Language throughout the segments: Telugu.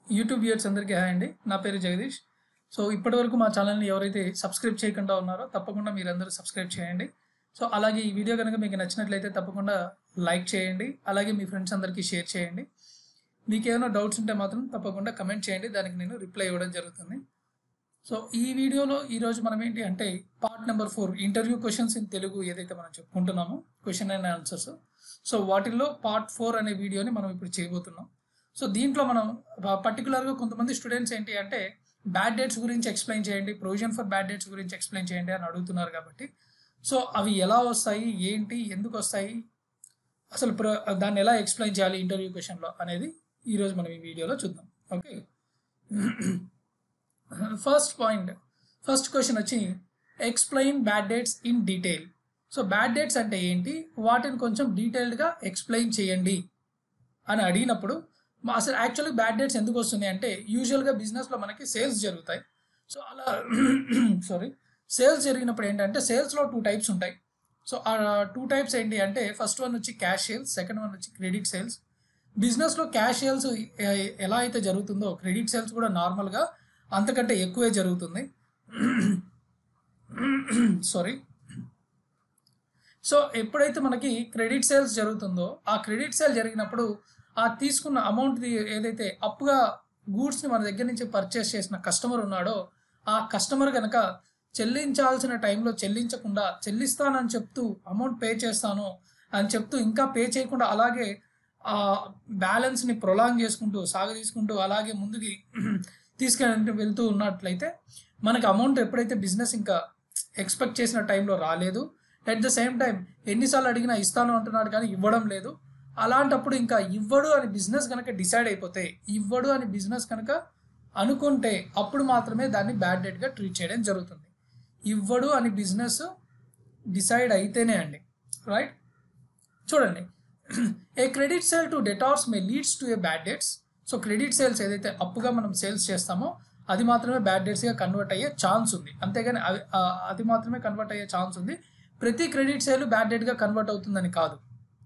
యూట్యూబ్ వ్యూవర్స్ అందరికీ హాయ్ అండి నా పేరు జగదీష్ సో ఇప్పటివరకు మా ఛానల్ని ఎవరైతే సబ్స్క్రైబ్ చేయకుండా ఉన్నారో తప్పకుండా మీరందరూ సబ్స్క్రైబ్ చేయండి సో అలాగే ఈ వీడియో కనుక మీకు నచ్చినట్లయితే తప్పకుండా లైక్ చేయండి అలాగే మీ ఫ్రెండ్స్ అందరికీ షేర్ చేయండి మీకు ఏమైనా డౌట్స్ ఉంటే మాత్రం తప్పకుండా కమెంట్ చేయండి దానికి నేను రిప్లై ఇవ్వడం జరుగుతుంది సో ఈ వీడియోలో ఈరోజు మనం ఏంటి అంటే part number four interview questions in Telugu ఏదైతే మనం చెప్పుకుంటున్నామో క్వశ్చన్ అండ్ ఆన్సర్స్ సో వాటిల్లో పార్ట్ ఫోర్ అనే వీడియోని మనం ఇప్పుడు చేయబోతున్నాం సో దీంట్లో మనం పర్టికులర్గా కొంతమంది స్టూడెంట్స్ ఏంటి అంటే బ్యాడ్ డేట్స్ గురించి ఎక్స్ప్లెయిన్ చేయండి ప్రొవిజన్ ఫర్ బ్యాడ్ డేట్స్ గురించి ఎక్స్ప్లెయిన్ చేయండి అని అడుగుతున్నారు కాబట్టి సో అవి ఎలా వస్తాయి ఏంటి ఎందుకు వస్తాయి అసలు ప్ర దాన్ని ఎలా ఎక్స్ప్లెయిన్ చేయాలి ఇంటర్వ్యూ క్వశ్చన్లో అనేది ఈరోజు మనం ఈ వీడియోలో చూద్దాం okay first point first question వచ్చి explain bad debts in detail so bad debts అంటే ఏంటి వాటిని కొంచెం డీటెయిల్డ్గా ఎక్స్ప్లెయిన్ చేయండి అని అడిగినప్పుడు మా- అసలు యాక్చువల్లీ బ్యాడ్ డేట్స్ ఎందుకు వస్తున్నాయి అంటే యూజువల్గా బిజినెస్లో మనకి సేల్స్ జరుగుతాయి సో అలా సారీ సేల్స్ జరిగినప్పుడు ఏంటంటే సేల్స్లో టూ టైప్స్ ఉంటాయి సో ఆ టూ టైప్స్ ఏంటి అంటే ఫస్ట్ వన్ వచ్చి క్యాష్ సేల్స్ సెకండ్ వన్ వచ్చి క్రెడిట్ సేల్స్ బిజినెస్లో క్యాష్ సేల్స్ ఎలా అయితే జరుగుతుందో క్రెడిట్ సేల్స్ కూడా నార్మల్గా అంతకంటే ఎక్కువే జరుగుతుంది సారీ సో ఎప్పుడైతే మనకి క్రెడిట్ సేల్స్ జరుగుతుందో ఆ క్రెడిట్ సేల్ జరిగినప్పుడు ఆ తీసుకున్న అమౌంట్ ఏదైతే అప్పుగా గూడ్స్ని మన దగ్గర నుంచి పర్చేస్ చేసిన కస్టమర్ ఉన్నాడో ఆ కస్టమర్ కనుక చెల్లించాల్సిన టైంలో చెల్లించకుండా చెల్లిస్తానని చెప్తూ అమౌంట్ పే చేస్తాను అని చెప్తూ ఇంకా పే చేయకుండా అలాగే ఆ బ్యాలెన్స్ని ప్రొలాంగ్ చేసుకుంటూ సాగదీసుకుంటూ అలాగే ముందుకి తీసుకెళ్ళి వెళ్తూ ఉన్నట్లయితే మనకి అమౌంట్ ఎప్పుడైతే బిజినెస్ ఇంకా ఎక్స్పెక్ట్ చేసిన టైంలో రాలేదు అట్ ద సేమ్ టైం ఎన్నిసార్లు అడిగినా ఇస్తాను అంటున్నాడు కానీ ఇవ్వడం లేదు అలాంటప్పుడు ఇంకా ఇవ్వడు అని బిజినెస్ కనుక డిసైడ్ అయిపోతే ఇవ్వడు అని బిజినెస్ కనుక అనుకుంటే అప్పుడు మాత్రమే దాన్ని బ్యాడ్ డేట్గా ట్రీట్ చేయడం జరుగుతుంది ఇవ్వడు అని బిజినెస్ డిసైడ్ అయితేనే అండి రైట్ చూడండి a credit sale to debtors may leads to a bad debts so credit sales ఏదైతే అప్పుగా మనం సేల్స్ చేస్తామో అది మాత్రమే బ్యాడ్ డేట్స్గా కన్వర్ట్ అయ్యే ఛాన్స్ ఉంది అంతేగాని అవి ఆ, అది మాత్రమే కన్వర్ట్ అయ్యే ఛాన్స్ ఉంది ప్రతి క్రెడిట్ సేల్ బ్యాడ్ డేట్గా కన్వర్ట్ అవుతుందని కాదు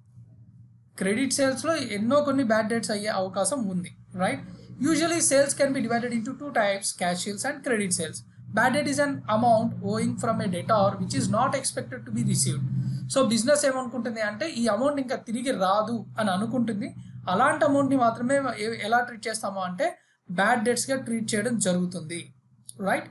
క్రెడిట్ సేల్స్లో ఎన్నో కొన్ని బ్యాడ్ డేట్స్ అయ్యే అవకాశం ఉంది right usually sales can be divided into two types cash sales and credit sales bad debt is an amount owing from a debtor which is not expected to be received so business ఏమనుకుంటుంది అంటే ఈ అమౌంట్ ఇంకా తిరిగి రాదు అని అనుకుంటుంది అలాంటి అమౌంట్ని మాత్రమే ఏ- ఎలా ట్రీట్ చేస్తామో అంటే బ్యాడ్ డేట్స్గా ట్రీట్ చేయడం జరుగుతుంది రైట్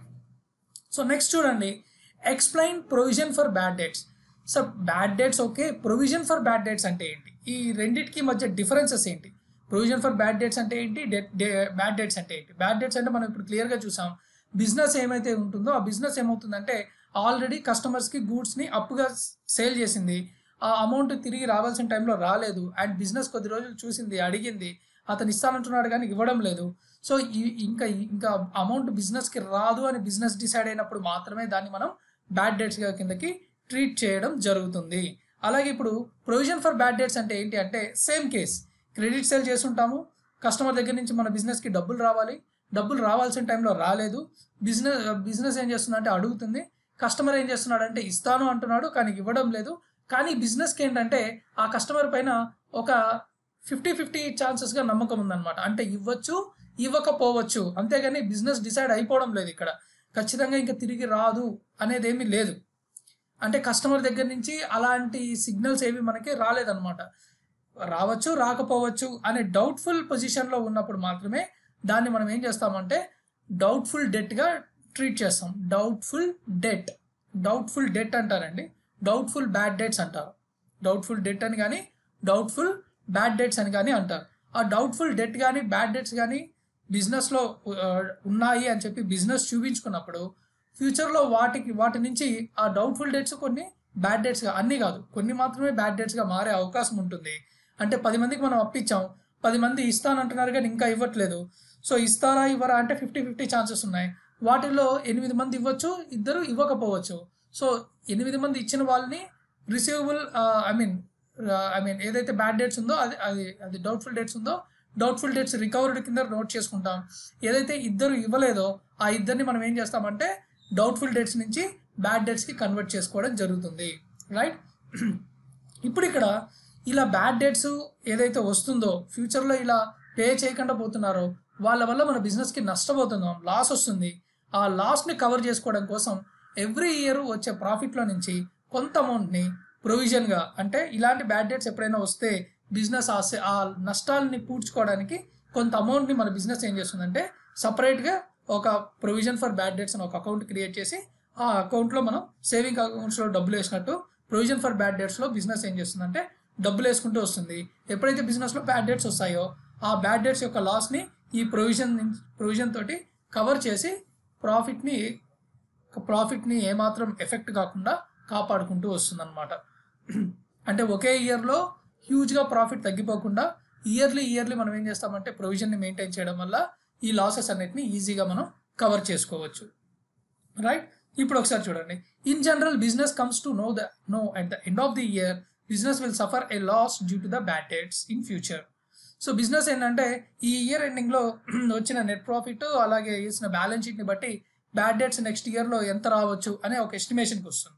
సో నెక్స్ట్ చూడండి explain provision for bad debts so bad debts okay provision for bad debts అంటే ఏంటి ఈ రెండింటికి మధ్య డిఫరెన్సెస్ ఏంటి ప్రొవిజన్ ఫర్ బ్యాడ్ డేట్స్ అంటే ఏంటి బ్యాడ్ డేట్స్ అంటే ఏంటి బ్యాడ్ డేట్స్ అంటే మనం ఇప్పుడు క్లియర్గా చూసాం బిజినెస్ ఏమైతే ఉంటుందో ఆ బిజినెస్ ఏమవుతుందంటే ఆల్రెడీ కస్టమర్స్కి గూడ్స్ని అప్పుగా సేల్ చేసింది ఆ అమౌంట్ తిరిగి రావాల్సిన టైంలో రాలేదు అండ్ బిజినెస్ కొద్ది రోజులు చూసింది అడిగింది అతను ఇస్తానంటున్నాడు కానీ ఇవ్వడం లేదు సో ఈ- ఇంకా ఇంకా అమౌంట్ బిజినెస్కి రాదు అని బిజినెస్ డిసైడ్ అయినప్పుడు మాత్రమే దాన్ని మనం బ్యాడ్ డేట్స్గా కిందకి ట్రీట్ చేయడం జరుగుతుంది అలాగే ఇప్పుడు ప్రొవిజన్ ఫర్ బ్యాడ్ డేట్స్ అంటే ఏంటి అంటే సేమ్ కేస్ క్రెడిట్ సేల్ చేస్తుంటాము కస్టమర్ దగ్గర నుంచి మన బిజినెస్కి డబ్బులు రావాలి డబ్బులు రావాల్సిన టైంలో రాలేదు బిజినెస్ బిజినెస్ ఏం చేస్తుందంటే అడుగుతుంది కస్టమర్ ఏం చేస్తున్నాడంటే ఇస్తాను అంటున్నాడు కానీ ఇవ్వడం లేదు కానీ బిజినెస్కి ఏంటంటే ఆ కస్టమర్ పైన ఒక ఫిఫ్టీ ఫిఫ్టీ ఛాన్సెస్గా నమ్మకం ఉందన్నమాట అంటే ఇవ్వచ్చు ఇవ్వకపోవచ్చు అంతేగాని బిజినెస్ డిసైడ్ అయిపోవడం లేదు ఇక్కడ ఖచ్చితంగా ఇంకా తిరిగి రాదు అనేది ఏమీ లేదు అంటే కస్టమర్ దగ్గర నుంచి అలాంటి సిగ్నల్స్ ఏవి మనకి రాలేదన్నమాట రావచ్చు రాకపోవచ్చు అనే డౌట్ఫుల్ పొజిషన్లో ఉన్నప్పుడు మాత్రమే దాన్ని మనం ఏం చేస్తామంటే డౌట్ఫుల్ డెట్గా ట్రీట్ చేస్తాం డౌట్ఫుల్ డెట్ డౌట్ఫుల్ డెట్ అంటారండి డౌట్ఫుల్ బ్యాడ్ డేట్స్ అంటారు డౌట్ఫుల్ డెట్ అని కానీ డౌట్ఫుల్ బ్యాడ్ డేట్స్ అని కానీ అంటారు ఆ డౌట్ఫుల్ డెట్ కానీ బ్యాడ్ డేట్స్ కానీ బిజినెస్లో ఉన్నాయి అని చెప్పి బిజినెస్ చూపించుకున్నప్పుడు ఫ్యూచర్లో వాటికి వాటి నుంచి ఆ డౌట్ఫుల్ డేట్స్ కొన్ని బ్యాడ్ డేట్స్గా అన్నీ కాదు కొన్ని మాత్రమే బ్యాడ్ డేట్స్గా మారే అవకాశం ఉంటుంది అంటే పది మందికి మనం అప్పించాం పది మంది ఇస్తానంటున్నారు కానీ ఇంకా ఇవ్వట్లేదు సో ఇస్తారా ఇవ్వరా అంటే ఫిఫ్టీ ఫిఫ్టీ ఛాన్సెస్ ఉన్నాయి వాటిల్లో ఎనిమిది మంది ఇవ్వచ్చు ఇద్దరు ఇవ్వకపోవచ్చు సో ఎనిమిది మంది ఇచ్చిన వాళ్ళని receivable I mean I mean ఏదైతే బ్యాడ్ డేట్స్ ఉందో అది అది అది డౌట్ఫుల్ డేట్స్ ఉందో డౌట్ఫుల్ డేట్స్ రికవర్డ్ కింద నోట్ చేసుకుంటాం ఏదైతే ఇద్దరు ఇవ్వలేదో ఆ ఇద్దరిని మనం ఏం చేస్తామంటే డౌట్ఫుల్ డేట్స్ నుంచి బ్యాడ్ డేట్స్కి కన్వర్ట్ చేసుకోవడం జరుగుతుంది రైట్ ఇప్పుడు ఇక్కడ ఇలా బ్యాడ్ డేట్స్ ఏదైతే వస్తుందో ఫ్యూచర్లో ఇలా పే చేయకుండా పోతున్నారో వాళ్ళ వల్ల మన బిజినెస్కి నష్టపోతున్నాం లాస్ వస్తుంది ఆ లాస్ని కవర్ చేసుకోవడం కోసం ఎవ్రీ ఇయర్ వచ్చే ప్రాఫిట్లో నుంచి కొంత అమౌంట్ని ప్రొవిజన్గా అంటే ఇలాంటి బ్యాడ్ డేట్స్ ఎప్పుడైనా వస్తే బిజినెస్ ఆ ఆ నష్టాలని పూడ్చుకోవడానికి కొంత అమౌంట్ని మన బిజినెస్ ఏం చేస్తుందంటే సపరేట్గా ఒక ప్రొవిజన్ ఫర్ బ్యాడ్ డేట్స్ అని ఒక అకౌంట్ క్రియేట్ చేసి ఆ అకౌంట్లో మనం సేవింగ్ అకౌంట్స్లో డబ్బులు వేసినట్టు ప్రొవిజన్ ఫర్ బ్యాడ్ డేట్స్లో బిజినెస్ ఏం చేస్తుందంటే డబ్బులు వేసుకుంటూ వస్తుంది ఎప్పుడైతే బిజినెస్లో బ్యాడ్ డేట్స్ వస్తాయో ఆ బ్యాడ్ డేట్స్ యొక్క లాస్ని ఈ ప్రొవిజన్ ప్రొవిజన్ తోటి కవర్ చేసి ప్రాఫిట్ని ప్రాఫిట్ని ఏమాత్రం ఎఫెక్ట్ కాకుండా కాపాడుకుంటూ వస్తుందన్నమాట అంటే ఒకే ఇయర్లో హ్యూజ్గా ప్రాఫిట్ తగ్గిపోకుండా ఇయర్లీ ఇయర్లీ మనం ఏం చేస్తామంటే ప్రొవిజన్ని మెయింటైన్ చేయడం వల్ల ఈ లాసెస్ అన్నిటిని ఈజీగా మనం కవర్ చేసుకోవచ్చు రైట్ ఇప్పుడు ఒకసారి చూడండి in general business comes to know the know at the end of the year business will suffer a loss due to the bad debts in future so business ఏంటంటే ఈ ఇయర్ ఎండింగ్లో వచ్చిన నెట్ ప్రాఫిట్ అలాగే వేసిన బ్యాలెన్స్ షీట్ని బట్టి బ్యాడ్ డేట్స్ నెక్స్ట్ ఇయర్లో ఎంత రావచ్చు అనే ఒక ఎస్టిమేషన్కి వస్తుంది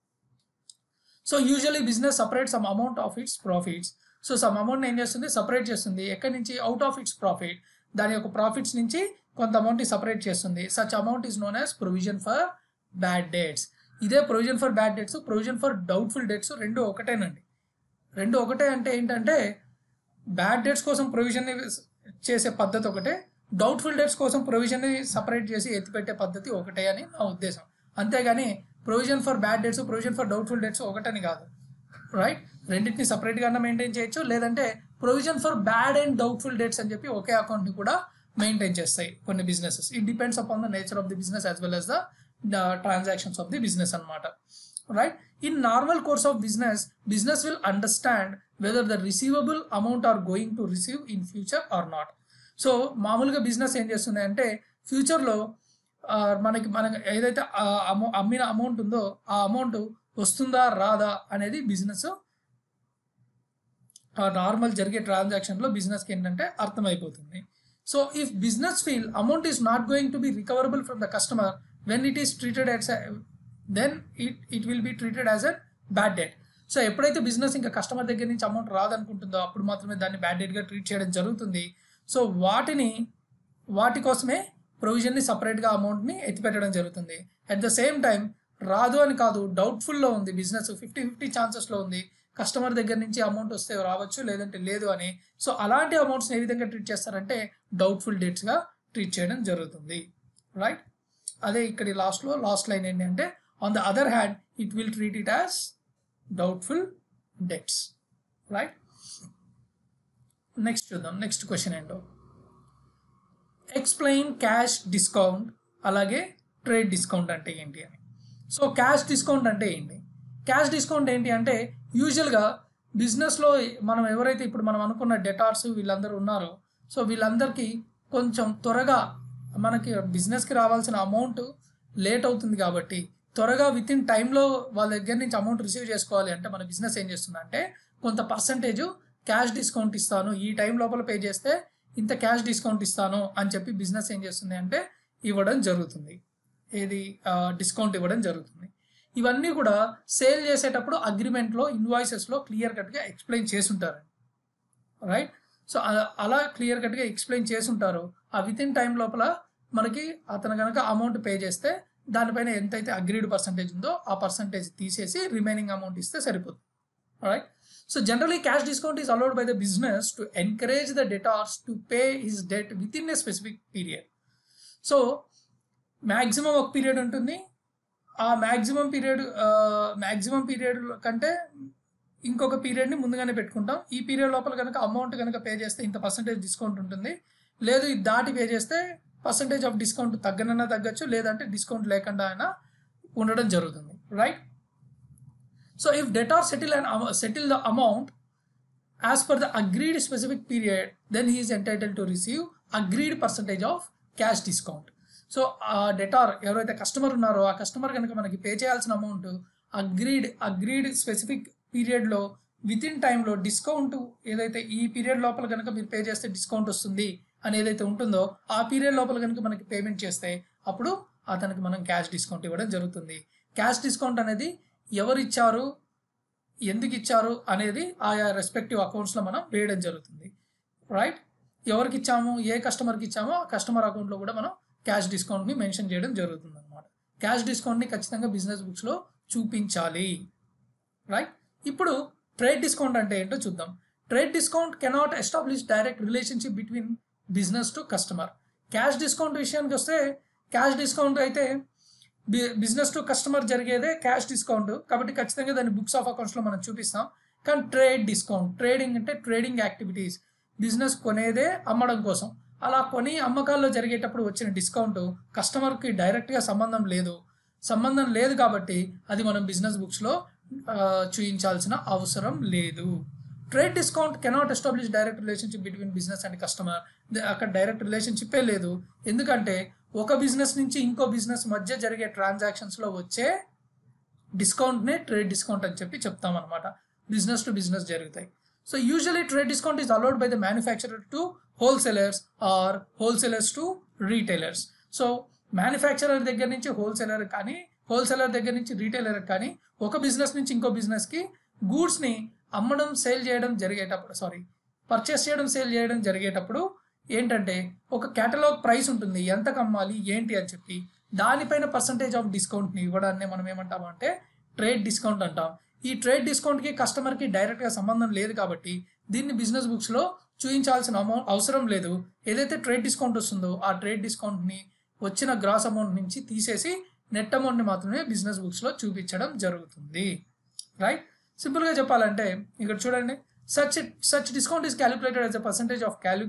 so usually business separate some amount of its profits so some amount ఏం చేస్తుంది సపరేట్ చేస్తుంది ఎక్కడి నుంచి అవుట్ ఆఫ్ ఇట్స్ ప్రాఫిట్ దాని యొక్క ప్రాఫిట్స్ నుంచి కొంత అమౌంట్ని సపరేట్ చేస్తుంది such amount is known as provision for bad debts ఇదే provision for bad debts provision for doubtful debts రెండు ఒకటేనండి రెండు ఒకటే అంటే ఏంటంటే బ్యాడ్ డేట్స్ కోసం ప్రొవిజన్ చేసే పద్ధతి ఒకటే డౌట్ఫుల్ డేట్స్ కోసం ప్రొవిజన్ని సపరేట్ చేసి ఎత్తిపెట్టే పద్ధతి ఒకటే అని నా ఉద్దేశం అంతేగాని provision for bad debts provision for doubtful debts ఒకటని కాదు రైట్ రెండింటిని సపరేట్గా మెయింటైన్ చేయొచ్చు లేదంటే provision for bad and doubtful debts అని చెప్పి ఒకే అకౌంట్ని కూడా మెయింటైన్ చేస్తాయి కొన్ని businesses it depends upon the nature of the business as well as the transactions of the business అనమాట right in normal course of business business will understand whether the receivable amount are going to receive in future or not so మామూలుగా బిజినెస్ ఏం చేస్తుంది అంటే ఫ్యూచర్లో మనకి మనకి ఏదైతే అమౌ అమ్మిన అమౌంట్ ఉందో ఆ అమౌంట్ వస్తుందా రాదా అనేది బిజినెస్ నార్మల్ జరిగే ట్రాన్సాక్షన్లో బిజినెస్కి ఏంటంటే అర్థమైపోతుంది so if business feel amount is not going to be recoverable from the customer when it is treated as then it it will be treated as a bad debt so ఎప్పుడైతే బిజినెస్ ఇంకా కస్టమర్ దగ్గర నుంచి అమౌంట్ రాదనుకుంటుందో అప్పుడు మాత్రమే దాన్ని బ్యాడ్ డెట్గా ట్రీట్ చేయడం జరుగుతుంది సో వాటిని వాటి కోసమే ప్రొవిజన్ని సపరేట్గా అమౌంట్ని ఎత్తిపెట్టడం జరుగుతుంది అట్ ద సేమ్ టైం రాదు అని కాదు డౌట్ఫుల్లో ఉంది బిజినెస్ ఫిఫ్టీ ఫిఫ్టీ ఛాన్సెస్లో ఉంది కస్టమర్ దగ్గర నుంచి అమౌంట్ వస్తే రావచ్చు లేదంటే లేదు అని సో అలాంటి అమౌంట్స్ని ఏ విధంగా ట్రీట్ చేస్తారంటే డౌట్ఫుల్ డేట్స్గా ట్రీట్ చేయడం జరుగుతుంది రైట్ అదే ఇక్కడ లాస్ట్లో లాస్ట్ లైన్ ఏంటంటే on the other hand it will treat it as doubtful debts right next చూద్దాం నెక్స్ట్ క్వశ్చన్ ఏంటో ఎక్స్ప్లెయిన్ క్యాష్ డిస్కౌంట్ అలాగే ట్రేడ్ డిస్కౌంట్ అంటే ఏంటి అని సో క్యాష్ డిస్కౌంట్ అంటే ఏంటి క్యాష్ డిస్కౌంట్ ఏంటి అంటే యూజువల్గా బిజినెస్లో మనం ఎవరైతే ఇప్పుడు మనం అనుకున్న డెటార్స్ వీళ్ళందరూ ఉన్నారో సో వీళ్ళందరికీ కొంచెం త్వరగా మనకి బిజినెస్కి రావాల్సిన అమౌంట్ లేట్ అవుతుంది కాబట్టి త్వరగా విత్ ఇన్ టైంలో వాళ్ళ దగ్గర నుంచి అమౌంట్ రిసీవ్ చేసుకోవాలి అంటే మన బిజినెస్ ఏం చేస్తుందంటే కొంత పర్సంటేజ్ క్యాష్ డిస్కౌంట్ ఇస్తాను ఈ టైం లోపల పే చేస్తే ఇంత క్యాష్ డిస్కౌంట్ ఇస్తాను అని చెప్పి బిజినెస్ ఏం చేస్తుంది అంటే ఇవ్వడం జరుగుతుంది ఏది డిస్కౌంట్ ఇవ్వడం జరుగుతుంది ఇవన్నీ కూడా సేల్ చేసేటప్పుడు అగ్రిమెంట్లో ఇన్వాయిసెస్లో క్లియర్ కట్గా ఎక్స్ప్లెయిన్ చేసుంటారు రైట్ సో అలా క్లియర్ కట్గా ఎక్స్ప్లెయిన్ చేసుంటారో ఆ విత్ ఇన్ టైం లోపల మనకి అతను కనుక అమౌంట్ పే చేస్తే దానిపైన ఎంతైతే అగ్రీడ్ పర్సంటేజ్ ఉందో ఆ పర్సంటేజ్ తీసేసి రిమైనింగ్ అమౌంట్ ఇస్తే సరిపోతుంది right so generally cash discount is allowed by the business to encourage the debtors to pay his debt within a specific period so maximum ఒక పీరియడ్ ఉంటుంది ఆ మ్యాక్సిమం పీరియడ్ మ్యాక్సిమం పీరియడ్ కంటే ఇంకొక పీరియడ్ని ముందుగానే పెట్టుకుంటాం ఈ పీరియడ్ లోపల కనుక అమౌంట్ కనుక పే చేస్తే ఇంత పర్సంటేజ్ డిస్కౌంట్ ఉంటుంది లేదు ఇది దాటి పే చేస్తే పర్సంటేజ్ ఆఫ్ డిస్కౌంట్ తగ్గనన్నా తగ్గచ్చు లేదంటే డిస్కౌంట్ లేకుండా అయినా ఉండడం జరుగుతుంది right so if debtor settle and settle the amount as per the agreed specific period then he is entitle to receive agreed percentage of cash discount so ఆ డెటార్ ఎవరైతే కస్టమర్ ఉన్నారో ఆ కస్టమర్ కనుక మనకి పే చేయాల్సిన అమౌంట్ అగ్రీడ్ అగ్రీడ్ స్పెసిఫిక్ పీరియడ్లో విత్ ఇన్ టైంలో డిస్కౌంట్ ఏదైతే ఈ పీరియడ్ లోపల కనుక మీరు పే చేస్తే డిస్కౌంట్ వస్తుంది అని ఏదైతే ఉంటుందో ఆ పీరియడ్ లోపల కనుక మనకి పేమెంట్ చేస్తే అప్పుడు అతనికి మనం క్యాష్ డిస్కౌంట్ ఇవ్వడం జరుగుతుంది క్యాష్ డిస్కౌంట్ అనేది ఎవరు ఇచ్చారు ఎందుకు ఇచ్చారు అనేది ఆయా రెస్పెక్టివ్ అకౌంట్స్లో మనం వేయడం జరుగుతుంది రైట్ ఎవరికి ఇచ్చాము ఏ కస్టమర్కి ఇచ్చామో ఆ కస్టమర్ అకౌంట్లో కూడా మనం క్యాష్ డిస్కౌంట్ని మెన్షన్ చేయడం జరుగుతుంది అనమాట క్యాష్ డిస్కౌంట్ని ఖచ్చితంగా బిజినెస్ బుక్స్లో చూపించాలి రైట్ ఇప్పుడు ట్రేడ్ డిస్కౌంట్ అంటే ఏంటో చూద్దాం trade discount cannot establish direct relationship between business to customer cash discount విషయానికి వస్తే క్యాష్ డిస్కౌంట్ అయితే బిజినెస్ టు కస్టమర్ జరిగేదే క్యాష్ డిస్కౌంట్ కాబట్టి ఖచ్చితంగా దాన్ని బుక్స్ ఆఫ్ అకౌంట్స్లో మనం చూపిస్తాం కానీ ట్రేడ్ డిస్కౌంట్ ట్రేడింగ్ అంటే ట్రేడింగ్ యాక్టివిటీస్ బిజినెస్ కొనేదే అమ్మడం కోసం అలా కొని అమ్మకాల్లో జరిగేటప్పుడు వచ్చిన డిస్కౌంట్ కస్టమర్కి డైరెక్ట్గా సంబంధం లేదు సంబంధం లేదు కాబట్టి అది మనం బిజినెస్ బుక్స్లో చూపించాల్సిన అవసరం లేదు trade discount cannot establish direct relationship between business and customer అక్కడ డైరెక్ట్ రిలేషన్షిప్పే లేదు ఎందుకంటే ఒక బిజినెస్ నుంచి ఇంకో బిజినెస్ మధ్య జరిగే ట్రాన్సాక్షన్స్లో వచ్చే డిస్కౌంట్నే ట్రేడ్ డిస్కౌంట్ అని చెప్పి చెప్తాం అనమాట బిజినెస్ టు బిజినెస్ జరుగుతాయి so usually trade discount is allowed by the manufacturer to wholesalers or wholesalers to retailers so manufacturer దగ్గర నుంచి హోల్సేలర్ కానీ హోల్సేలర్ దగ్గర నుంచి రీటైలర్ కానీ ఒక బిజినెస్ నుంచి ఇంకో బిజినెస్కి గూడ్స్ని అమ్మడం సేల్ చేయడం జరిగేటప్పుడు సారీ పర్చేస్ చేయడం సేల్ చేయడం జరిగేటప్పుడు ఏంటంటే ఒక కేటలాగ్ ప్రైస్ ఉంటుంది ఎంతకు అమ్మాలి ఏంటి అని చెప్పి దానిపైన పర్సంటేజ్ ఆఫ్ డిస్కౌంట్ని ఇవ్వడాన్ని మనం ఏమంటాం అంటే ట్రేడ్ డిస్కౌంట్ అంటాం ఈ ట్రేడ్ డిస్కౌంట్కి కస్టమర్కి డైరెక్ట్గా సంబంధం లేదు కాబట్టి దీన్ని బిజినెస్ బుక్స్లో చూపించాల్సిన అమౌంట్ అవసరం లేదు ఏదైతే ట్రేడ్ డిస్కౌంట్ వస్తుందో ఆ ట్రేడ్ డిస్కౌంట్ని వచ్చిన గ్రాస్ అమౌంట్ నుంచి తీసేసి నెట్ అమౌంట్ని మాత్రమే బిజినెస్ బుక్స్లో చూపించడం జరుగుతుంది రైట్ సింపుల్గా చెప్పాలంటే ఇక్కడ చూడండి such such discount is calculated as a percentage of క్యాలి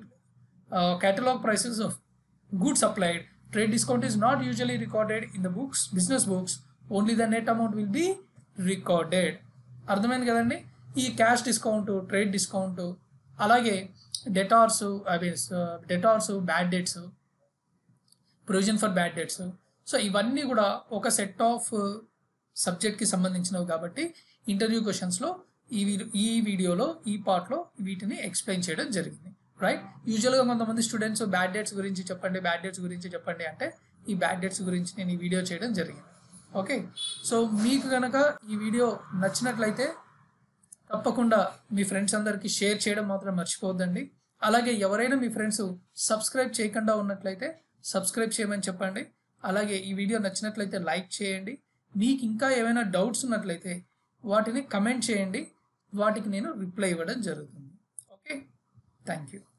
catalog prices of goods supplied trade discount is not usually recorded in the books business books only the net amount will be recorded అర్థమైంది కదండి ఈ క్యాష్ డిస్కౌంట్ ట్రేడ్ డిస్కౌంట్ అలాగే debtors I means debtors bad debts provision for bad debts so ఇవన్నీ కూడా ఒక సెట్ ఆఫ్ సబ్జెక్ట్కి సంబంధించినవి కాబట్టి ఇంటర్వ్యూ క్వశ్చన్స్లో ఈ వీ- ఈ వీడియోలో ఈ పార్ట్లో వీటిని ఎక్స్ప్లెయిన్ చేయడం జరిగింది రైట్ యూజువల్గా కొంతమంది స్టూడెంట్స్ బ్యాడ్ డేట్స్ గురించి చెప్పండి బ్యాడ్ డేట్స్ గురించి చెప్పండి అంటే ఈ బ్యాడ్ డేట్స్ గురించి నేను ఈ వీడియో చేయడం జరిగింది ఓకే సో మీకు కనుక ఈ వీడియో నచ్చినట్లయితే తప్పకుండా మీ ఫ్రెండ్స్ అందరికీ షేర్ చేయడం మాత్రం మర్చిపోవద్దండి అలాగే ఎవరైనా మీ ఫ్రెండ్స్ సబ్స్క్రైబ్ చేయకుండా ఉన్నట్లయితే సబ్స్క్రైబ్ చేయమని చెప్పండి అలాగే ఈ వీడియో నచ్చినట్లయితే లైక్ చేయండి మీకు ఇంకా ఏమైనా డౌట్స్ ఉన్నట్లయితే వాటిని కమెంట్ చేయండి వాటికి నేను రిప్లై ఇవ్వడం జరుగుతుంది ఓకే థ్యాంక్ యూ